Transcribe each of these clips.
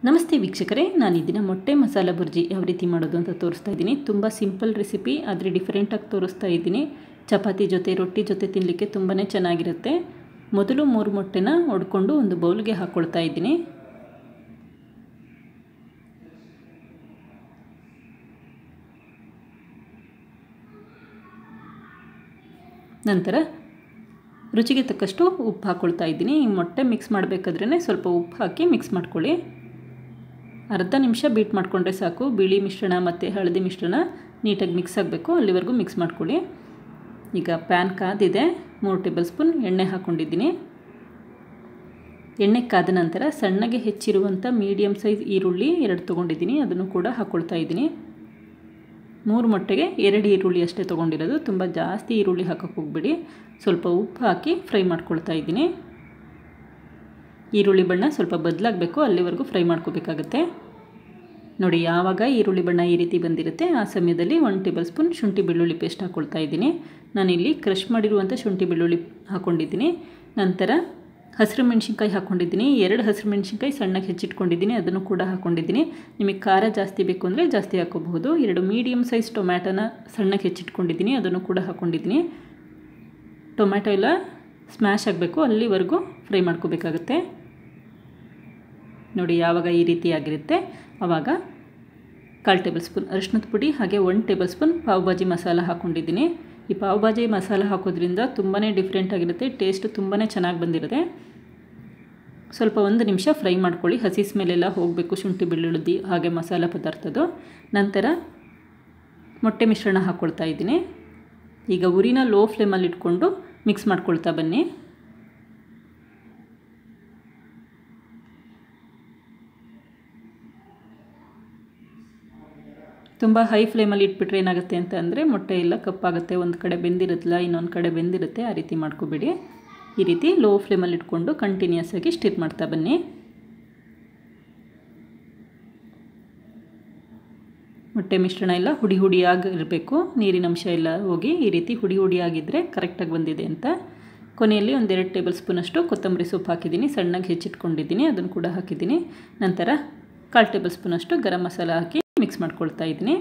ನಮಸ್ತೆ ವೀಕ್ಷಕರೇ ನಾನು ಈ ದಿನ ಮೊಟ್ಟೆ ಮಸಾಲ ಬುರ್ಜಿ ಯಾವ ರೀತಿ ಮಾಡೋದು ಅಂತ ತೋರಿಸ್ತಾ ಇದ್ದೀನಿ ತುಂಬ ಸಿಂಪಲ್ ರೆಸಿಪಿ ಆದರೆ ಡಿಫ್ರೆಂಟಾಗಿ ತೋರಿಸ್ತಾ ಇದ್ದೀನಿ ಚಪಾತಿ ಜೊತೆ ರೊಟ್ಟಿ ಜೊತೆ ತಿನ್ನಲಿಕ್ಕೆ ತುಂಬಾ ಚೆನ್ನಾಗಿರುತ್ತೆ ಮೊದಲು ಮೂರು ಮೊಟ್ಟೆನ ಒಡ್ಕೊಂಡು ಒಂದು ಬೌಲ್ಗೆ ಹಾಕ್ಕೊಳ್ತಾ ಇದ್ದೀನಿ ನಂತರ ರುಚಿಗೆ ತಕ್ಕಷ್ಟು ಉಪ್ಪು ಹಾಕ್ಕೊಳ್ತಾ ಇದ್ದೀನಿ ಈ ಮೊಟ್ಟೆ ಮಿಕ್ಸ್ ಮಾಡಬೇಕಾದ್ರೇ ಸ್ವಲ್ಪ ಉಪ್ಪು ಹಾಕಿ ಮಿಕ್ಸ್ ಮಾಡ್ಕೊಳ್ಳಿ ಅರ್ಧ ನಿಮಿಷ ಬೀಟ್ ಮಾಡಿಕೊಂಡ್ರೆ ಸಾಕು ಬಿಳಿ ಮಿಶ್ರಣ ಮತ್ತು ಹಳದಿ ಮಿಶ್ರಣ ನೀಟಾಗಿ ಮಿಕ್ಸ್ ಆಗಬೇಕು ಅಲ್ಲಿವರೆಗೂ ಮಿಕ್ಸ್ ಮಾಡ್ಕೊಳ್ಳಿ ಈಗ ಪ್ಯಾನ್ ಕಾದಿದೆ ಮೂರು ಟೇಬಲ್ ಸ್ಪೂನ್ ಎಣ್ಣೆ ಹಾಕ್ಕೊಂಡಿದ್ದೀನಿ ಎಣ್ಣೆ ಕಾದ ನಂತರ ಸಣ್ಣಗೆ ಹೆಚ್ಚಿರುವಂಥ ಮೀಡಿಯಮ್ ಸೈಜ್ ಈರುಳ್ಳಿ ಎರಡು ತೊಗೊಂಡಿದ್ದೀನಿ ಅದನ್ನು ಕೂಡ ಹಾಕ್ಕೊಳ್ತಾ ಇದ್ದೀನಿ ಮೂರು ಮೊಟ್ಟೆಗೆ ಎರಡು ಈರುಳ್ಳಿ ಅಷ್ಟೇ ತೊಗೊಂಡಿರೋದು ತುಂಬ ಜಾಸ್ತಿ ಈರುಳ್ಳಿ ಹಾಕೋಕ್ಕೆ ಹೋಗ್ಬಿಡಿ ಸ್ವಲ್ಪ ಉಪ್ಪು ಹಾಕಿ ಫ್ರೈ ಮಾಡ್ಕೊಳ್ತಾ ಇದ್ದೀನಿ ಈರುಳ್ಳಿ ಬಣ್ಣ ಸ್ವಲ್ಪ ಬದಲಾಗಬೇಕು ಅಲ್ಲಿವರೆಗೂ ಫ್ರೈ ಮಾಡ್ಕೋಬೇಕಾಗತ್ತೆ ನೋಡಿ ಯಾವಾಗ ಈರುಳ್ಳಿ ಬಣ್ಣ ಈ ರೀತಿ ಬಂದಿರುತ್ತೆ ಆ ಸಮಯದಲ್ಲಿ ಒಂದು ಟೇಬಲ್ ಸ್ಪೂನ್ ಶುಂಠಿ ಬೆಳ್ಳುಳ್ಳಿ ಪೇಸ್ಟ್ ಹಾಕ್ಕೊಳ್ತಾ ಇದ್ದೀನಿ ನಾನಿಲ್ಲಿ ಕ್ರಷ್ ಮಾಡಿರುವಂಥ ಶುಂಠಿ ಬೆಳ್ಳುಳ್ಳಿ ಹಾಕ್ಕೊಂಡಿದ್ದೀನಿ ನಂತರ ಹಸಿರು ಮೆಣಸಿನ್ಕಾಯಿ ಹಾಕ್ಕೊಂಡಿದ್ದೀನಿ ಎರಡು ಹಸಿರು ಮೆಣಸಿನ್ಕಾಯಿ ಸಣ್ಣಗೆ ಹೆಚ್ಚಿಟ್ಕೊಂಡಿದ್ದೀನಿ ಅದನ್ನು ಕೂಡ ಹಾಕ್ಕೊಂಡಿದ್ದೀನಿ ನಿಮಗೆ ಖಾರ ಜಾಸ್ತಿ ಬೇಕು ಅಂದರೆ ಜಾಸ್ತಿ ಹಾಕೋಬಹುದು ಎರಡು ಮೀಡಿಯಮ್ ಸೈಜ್ ಟೊಮ್ಯಾಟೋನ ಸಣ್ಣಗೆ ಹೆಚ್ಚಿಟ್ಕೊಂಡಿದ್ದೀನಿ ಅದನ್ನು ಕೂಡ ಹಾಕ್ಕೊಂಡಿದ್ದೀನಿ ಟೊಮ್ಯಾಟೊ ಎಲ್ಲ ಸ್ಮ್ಯಾಶ್ ಆಗಬೇಕು ಅಲ್ಲಿವರೆಗೂ ಫ್ರೈ ಮಾಡ್ಕೋಬೇಕಾಗತ್ತೆ ನೋಡಿ ಯಾವಾಗ ಈ ರೀತಿ ಆಗಿರುತ್ತೆ ಆವಾಗ ಕಾಲು ಟೇಬಲ್ ಸ್ಪೂನ್ ಅರಿಶಿನದ ಪುಡಿ ಹಾಗೆ one table spoon pav bhaji masala ಹಾಕ್ಕೊಂಡಿದ್ದೀನಿ ಈ ಪಾವ್ ಭಾಜಿ ಮಸಾಲ ಹಾಕೋದ್ರಿಂದ ತುಂಬಾ ಡಿಫ್ರೆಂಟ್ ಆಗಿರುತ್ತೆ ಟೇಸ್ಟ್ ತುಂಬಾ ಚೆನ್ನಾಗಿ ಬಂದಿರುತ್ತೆ ಸ್ವಲ್ಪ ಒಂದು ನಿಮಿಷ ಫ್ರೈ ಮಾಡ್ಕೊಳ್ಳಿ ಹಸಿ ಸ್ಮೆಲೆಲ್ಲ ಹೋಗಬೇಕು ಶುಂಠಿ ಬೆಳ್ಳುಳ್ಳಿ ಹಾಗೆ ಮಸಾಲ ಪದಾರ್ಥದ್ದು ನಂತರ ಮೊಟ್ಟೆ ಮಿಶ್ರಣ ಹಾಕ್ಕೊಳ್ತಾ ಇದ್ದೀನಿ ಈಗ ಉರಿನ ಲೋ ಫ್ಲೇಮಲ್ಲಿ ಇಟ್ಕೊಂಡು ಮಿಕ್ಸ್ ಮಾಡ್ಕೊಳ್ತಾ ಬನ್ನಿ ತುಂಬ ಹೈ ಫ್ಲೇಮಲ್ಲಿ ಇಟ್ಬಿಟ್ರೆ ಏನಾಗುತ್ತೆ ಅಂತ ಅಂದರೆ ಮೊಟ್ಟೆ ಎಲ್ಲ ಕಪ್ಪಾಗುತ್ತೆ ಒಂದು ಕಡೆ ಬೆಂದಿರುತ್ತಲ್ಲ ಇನ್ನೊಂದು ಕಡೆ ಬೆಂದಿರುತ್ತೆ ಆ ರೀತಿ ಮಾಡ್ಕೋಬೇಡಿ ಈ ರೀತಿ ಲೋ ಫ್ಲೇಮಲ್ಲಿ ಇಟ್ಕೊಂಡು ಕಂಟಿನ್ಯೂಸ್ ಆಗಿ ಸ್ಟಿರ್ ಮಾಡ್ತಾ ಬನ್ನಿ ಮೊಟ್ಟೆ ಮಿಶ್ರಣ ಎಲ್ಲ ಹುಡಿ ಹುಡಿಯಾಗಿ ಇರಬೇಕು ನೀರಿನ ಅಂಶ ಎಲ್ಲ ಹೋಗಿ ಈ ರೀತಿ ಹುಡಿ ಹುಡಿಯಾಗಿದ್ದರೆ ಕರೆಕ್ಟಾಗಿ ಬಂದಿದೆ ಅಂತ ಕೊನೆಯಲ್ಲಿ ಒಂದೆರಡು ಟೇಬಲ್ ಸ್ಪೂನಷ್ಟು ಕೊತ್ತಂಬರಿ ಸೊಪ್ಪು ಹಾಕಿದ್ದೀನಿ ಸಣ್ಣಗೆ ಹೆಚ್ಚಿಟ್ಕೊಂಡಿದ್ದೀನಿ ಅದನ್ನು ಕೂಡ ಹಾಕಿದ್ದೀನಿ ನಂತರ ಕಾಲು ಟೇಬಲ್ ಸ್ಪೂನಷ್ಟು ಗರಂ ಮಸಾಲ ಹಾಕಿ ಮಿಕ್ಸ್ ಮಾಡ್ಕೊಳ್ತಾ ಇದ್ದೀನಿ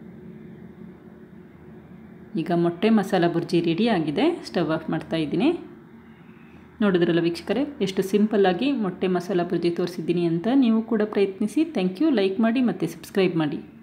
ಈಗ ಮೊಟ್ಟೆ ಮಸಾಲ ಬುರ್ಜಿ ರೆಡಿ ಆಗಿದೆ ಸ್ಟವ್ ಆಫ್ ಮಾಡ್ತಾ ಇದ್ದೀನಿ ನೋಡಿದ್ರಲ್ಲ ವೀಕ್ಷಕರೇ ಎಷ್ಟು ಸಿಂಪಲ್ಲಾಗಿ ಮೊಟ್ಟೆ ಮಸಾಲ ಬುರ್ಜಿ ತೋರಿಸಿದ್ದೀನಿ ಅಂತ ನೀವು ಕೂಡ ಪ್ರಯತ್ನಿಸಿ ಥ್ಯಾಂಕ್ ಯು ಲೈಕ್ ಮಾಡಿ ಮತ್ತು ಸಬ್ಸ್ಕ್ರೈಬ್ ಮಾಡಿ